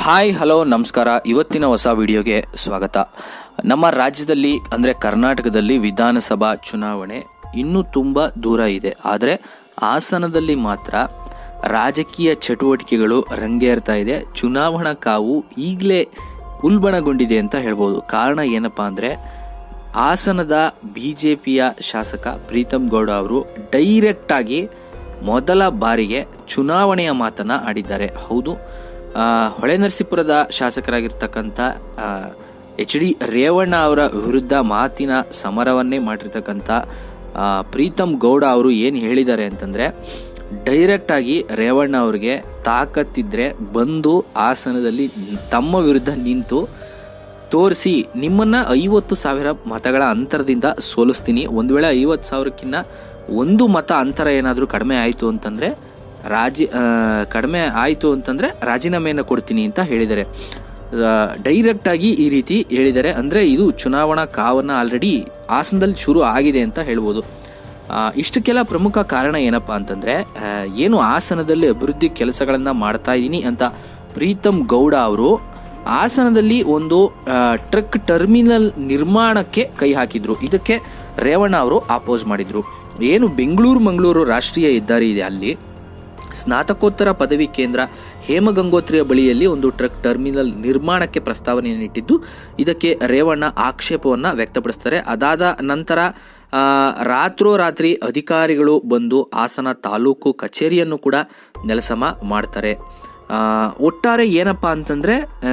hi hello ನಮಸ್ಕಾರ ಇವತ್ತಿನ ಹೊಸ ವಿಡಿಯೋಗೆ ಸ್ವಾಗತ ನಮ್ಮ ರಾಜ್ಯದಲ್ಲಿ ಅಂದರೆ ಕರ್ನಾಟಕದಲ್ಲಿ ವಿಧಾನಸಭಾ ಚುನಾವಣೆ ಇನ್ನೂ ತುಂಬ ದೂರ ಇದೆ ಆದರೆ ಹಾಸನದಲ್ಲಿ ಮಾತ್ರ ರಾಜಕೀಯ ಚಟುವಟಿಕೆಗಳು ರಂಗೇರ್ತಾ ಇದೆ ಚುನಾವಣಾ ಕಾವು ಈಗಲೇ ಉಲ್ಬಣಗೊಂಡಿದೆ ಅಂತ ಹೇಳ್ಬೋದು ಕಾರಣ ಏನಪ್ಪಾ ಅಂದರೆ ಹಾಸನದ ಬಿ ಜೆ ಪಿಯ ಶಾಸಕ ಪ್ರೀತಮ್ ಗೌಡ ಅವರು ಡೈರೆಕ್ಟ್ ಆಗಿ ಮೊದಲ ಬಾರಿಗೆ ಚುನಾವಣೆಯ ಮಾತನ್ನ ಆಡಿದ್ದಾರೆ ಹೌದು ಆ, ಹೊಳೆನರಸೀಪುರದ ಶಾಸಕರಾಗಿರ್ತಕ್ಕಂಥ ಎಚ್ ಡಿ ರೇವಣ್ಣ ಅವರ ವಿರುದ್ಧ ಮಾತಿನ ಸಮರವನ್ನೇ ಮಾಡಿರ್ತಕ್ಕಂಥ ಆ, ಪ್ರೀತಮ್ ಗೌಡ ಅವರು ಏನು ಹೇಳಿದ್ದಾರೆ ಅಂತಂದ್ರೆ ಡೈರೆಕ್ಟ್ ಆಗಿ ರೇವಣ್ಣ ಅವರಿಗೆ ತಾಕತ್ತಿದ್ರೆ ಬಂದು ಹಾಸನದಲ್ಲಿ ತಮ್ಮ ವಿರುದ್ಧ ನಿಂತು ತೋರಿಸಿ ನಿಮ್ಮನ್ನ ಐವತ್ತು ಸಾವಿರ ಮತಗಳ ಅಂತರದಿಂದ ಸೋಲಿಸ್ತೀನಿ ಒಂದು ವೇಳೆ ಐವತ್ತು ಸಾವಿರಕ್ಕಿಂತ ಒಂದು ಮತ ಅಂತರ ಏನಾದರೂ ಕಡಿಮೆ ಆಯಿತು ಅಂತಂದರೆ ರಾಜಿ ಆ, ಕಡಿಮೆ ಆಯಿತು ಅಂತಂದರೆ ರಾಜೀನಾಮೆಯನ್ನು ಕೊಡ್ತೀನಿ ಅಂತ ಹೇಳಿದ್ದಾರೆ ಡೈರೆಕ್ಟ್ ಆಗಿ ಈ ರೀತಿ ಹೇಳಿದ್ದಾರೆ ಅಂದರೆ ಇದು ಚುನಾವಣಾ ಕಾವನ್ನು ಆಲ್ರೆಡಿ ಹಾಸನದಲ್ಲಿ ಶುರು ಆಗಿದೆ ಅಂತ ಹೇಳ್ಬೋದು ಆ, ಇಷ್ಟಕ್ಕೆಲ್ಲ ಪ್ರಮುಖ ಕಾರಣ ಏನಪ್ಪಾ ಅಂತಂದ್ರೆ ಆ, ಏನು ಹಾಸನದಲ್ಲಿ ಅಭಿವೃದ್ಧಿ ಕೆಲಸಗಳನ್ನ ಮಾಡ್ತಾ ಇದ್ದೀನಿ ಅಂತ ಪ್ರೀತಮ್ ಗೌಡ ಅವರು ಹಾಸನದಲ್ಲಿ ಒಂದು ಆ, ಟ್ರಕ್ ಟರ್ಮಿನಲ್ ನಿರ್ಮಾಣಕ್ಕೆ ಕೈ ಹಾಕಿದ್ರು ಇದಕ್ಕೆ ರೇವಣ್ಣ ಅವರು ಅಪೋಸ್ ಮಾಡಿದ್ರು ಏನು ಬೆಂಗಳೂರು ಮಂಗಳೂರು ರಾಷ್ಟ್ರೀಯ ಹೆದ್ದಾರಿ ಇದೆ ಅಲ್ಲಿ ಸ್ನಾತಕೋತ್ತರ ಪದವಿ ಕೇಂದ್ರ ಹೇಮಗಂಗೋತ್ರಿಯ ಬಳಿಯಲ್ಲಿ ಒಂದು ಟ್ರಕ್ ಟರ್ಮಿನಲ್ ನಿರ್ಮಾಣಕ್ಕೆ ಪ್ರಸ್ತಾವನೆಯನ್ನು ಇಟ್ಟಿದ್ದು ಇದಕ್ಕೆ ರೇವಣ್ಣ ಆಕ್ಷೇಪವನ್ನ ವ್ಯಕ್ತಪಡಿಸ್ತಾರೆ ಅದಾದ ನಂತರ ಆ, ರಾತ್ರೋರಾತ್ರಿ ಅಧಿಕಾರಿಗಳು ಬಂದು ಹಾಸನ ತಾಲೂಕು ಕಚೇರಿಯನ್ನು ಕೂಡ ನೆಲಸಮ ಮಾಡ್ತಾರೆ ಆ, ಒಟ್ಟಾರೆ ಏನಪ್ಪಾ ಅಂತಂದ್ರೆ ಆ,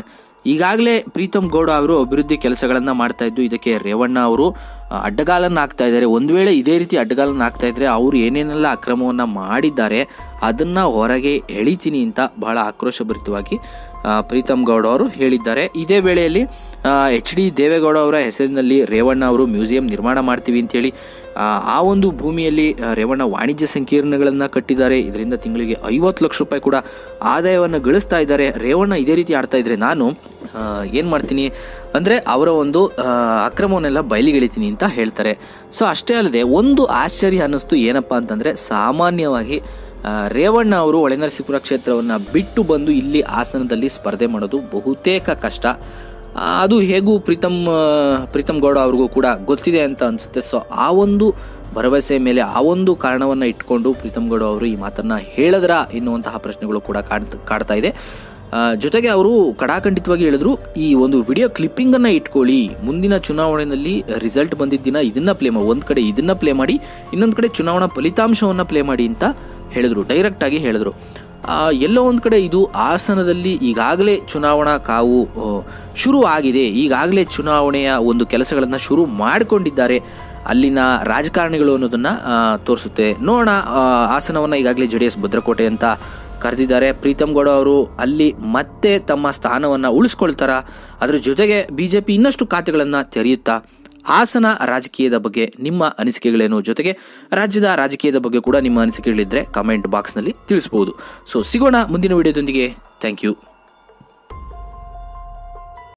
ಈಗಾಗಲೇ ಪ್ರೀತಮ್ ಗೌಡ ಅವರು ಅಭಿವೃದ್ಧಿ ಕೆಲಸಗಳನ್ನ ಮಾಡ್ತಾ ಇದ್ದು ಇದಕ್ಕೆ ರೇವಣ್ಣ ಅವರು ಆ, ಅಡ್ಡಗಾಲನ್ನ ಹಾಕ್ತಾ ಇದ್ದಾರೆ ಒಂದು ವೇಳೆ ಇದೇ ರೀತಿ ಅಡ್ಡಗಾಲನ್ನ ಹಾಕ್ತಾ ಇದ್ರೆ ಅವರು ಏನೇನೆಲ್ಲ ಅಕ್ರಮವನ್ನ ಮಾಡಿದ್ದಾರೆ ಅದನ್ನ ಹೊರಗೆ ಎಳಿತೀನಿ ಅಂತ ಬಹಳ ಆಕ್ರೋಶಭರಿತವಾಗಿ ಆ, ಪ್ರೀತಮ್ ಗೌಡ ಅವರು ಹೇಳಿದ್ದಾರೆ ಇದೇ ವೇಳೆಯಲ್ಲಿ ಎಚ್ ಡಿ ದೇವೇಗೌಡ ಅವರ ಹೆಸರಿನಲ್ಲಿ ರೇವಣ್ಣ ಅವರು ಮ್ಯೂಸಿಯಂ ನಿರ್ಮಾಣ ಮಾಡ್ತೀವಿ ಅಂತೇಳಿ ಆ, ಆ ಒಂದು ಭೂಮಿಯಲ್ಲಿ ಆ, ರೇವಣ್ಣ ವಾಣಿಜ್ಯ ಸಂಕೀರ್ಣಗಳನ್ನು ಕಟ್ಟಿದ್ದಾರೆ ಇದರಿಂದ ತಿಂಗಳಿಗೆ ಐವತ್ತು ಲಕ್ಷ ರೂಪಾಯಿ ಕೂಡ ಆದಾಯವನ್ನು ಗಳಿಸ್ತಾ ಇದ್ದಾರೆ ರೇವಣ್ಣ ಇದೇ ರೀತಿ ಆಡ್ತಾ ಇದ್ರೆ ನಾನು ಆ, ಏನ್ ಮಾಡ್ತೀನಿ ಅಂದ್ರೆ ಅವರ ಒಂದು ಆ, ಅಕ್ರಮವನ್ನೆಲ್ಲ ಬಯಲಿಗೆಳಿತೀನಿ ಅಂತ ಹೇಳ್ತಾರೆ ಸೊ ಅಷ್ಟೇ ಅಲ್ಲದೆ ಒಂದು ಆಶ್ಚರ್ಯ ಅನ್ನಿಸ್ತು ಏನಪ್ಪಾ ಅಂತಂದ್ರೆ ಸಾಮಾನ್ಯವಾಗಿ ಆ, ರೇವಣ್ಣ ಅವರು ಹೊಳೆನರಸೀಪುರ ಕ್ಷೇತ್ರವನ್ನ ಬಿಟ್ಟು ಬಂದು ಇಲ್ಲಿ ಹಾಸನದಲ್ಲಿ ಸ್ಪರ್ಧೆ ಮಾಡೋದು ಬಹುತೇಕ ಕಷ್ಟ ಆ, ಅದು ಹೇಗೂ ಪ್ರೀತಮ್ ಆ, ಪ್ರೀತಮ್ ಗೌಡ ಅವ್ರಿಗೂ ಕೂಡ ಗೊತ್ತಿದೆ ಅಂತ ಅನ್ಸುತ್ತೆ ಸೊ ಆ ಒಂದು ಭರವಸೆ ಮೇಲೆ ಆ ಒಂದು ಕಾರಣವನ್ನ ಇಟ್ಕೊಂಡು ಪ್ರೀತಮ್ ಗೌಡ ಅವರು ಈ ಮಾತನ್ನ ಹೇಳಿದ್ರ ಎನ್ನುವಂತಹ ಪ್ರಶ್ನೆಗಳು ಕೂಡ ಕಾಡ್ತ- ಕಾಡ್ತಾ ಇದೆ ಆ, ಜೊತೆಗೆ ಅವರು ಕಡಾಖಂಡಿತವಾಗಿ ಹೇಳಿದ್ರು ಈ ಒಂದು ವಿಡಿಯೋ ಕ್ಲಿಪ್ಪಿಂಗ್ ಅನ್ನ ಇಟ್ಕೊಳ್ಳಿ ಮುಂದಿನ ಚುನಾವಣೆಯಲ್ಲಿ ರಿಸಲ್ಟ್ ಬಂದಿದ್ದ ದಿನ ಇದನ್ನ ಪ್ಲೇ ಮಾಡಿ ಒಂದ್ ಕಡೆ ಇದನ್ನ ಪ್ಲೇ ಮಾಡಿ ಇನ್ನೊಂದ್ ಕಡೆ ಚುನಾವಣಾ ಫಲಿತಾಂಶವನ್ನ ಪ್ಲೇ ಮಾಡಿ ಅಂತ ಹೇಳಿದ್ರು ಡೈರೆಕ್ಟ್ ಆಗಿ ಹೇಳಿದ್ರು ಆ, ಎಲ್ಲೋ ಒಂದ್ ಕಡೆ ಇದು ಹಾಸನದಲ್ಲಿ ಈಗಾಗಲೇ ಚುನಾವಣಾ ಕಾವು ಆ, ಶುರು ಆಗಿದೆ ಈಗಾಗಲೇ ಚುನಾವಣೆಯ ಒಂದು ಕೆಲಸಗಳನ್ನ ಶುರು ಮಾಡಿಕೊಂಡಿದ್ದಾರೆ ಅಲ್ಲಿನ ರಾಜಕಾರಣಿಗಳು ಅನ್ನೋದನ್ನ ಆ, ತೋರಿಸುತ್ತೆ ನೋಡೋಣ ಆ, ಹಾಸನವನ್ನ ಈಗಾಗಲೇ ಜೆ ಡಿ ಎಸ್ ಭದ್ರಕೋಟೆ ಅಂತ ಕರೆದಿದ್ದಾರೆ ಪ್ರೀತಮ್ ಗೌಡ ಅವರು ಅಲ್ಲಿ ಮತ್ತೆ ತಮ್ಮ ಸ್ಥಾನವನ್ನ ಉಳಿಸ್ಕೊಳ್ತಾರ ಅದ್ರ ಜೊತೆಗೆ ಬಿಜೆಪಿ ಇನ್ನಷ್ಟು ಖಾತೆಗಳನ್ನ ತೆರೆಯುತ್ತಾ ಹಾಸನ ರಾಜಕೀಯದ ಬಗ್ಗೆ ನಿಮ್ಮ ಅನಿಸಿಕೆಗಳೇನು ಜೊತೆಗೆ ರಾಜ್ಯದ ರಾಜಕೀಯದ ಬಗ್ಗೆ ಕೂಡ ನಿಮ್ಮ ಅನಿಸಿಕೆಗಳಿದ್ರೆ ಕಮೆಂಟ್ ಬಾಕ್ಸ್ನಲ್ಲಿ ತಿಳಿಸಬಹುದು ಸೊ ಸಿಗೋಣ ಮುಂದಿನ ವಿಡಿಯೋದೊಂದಿಗೆ ಥ್ಯಾಂಕ್ ಯು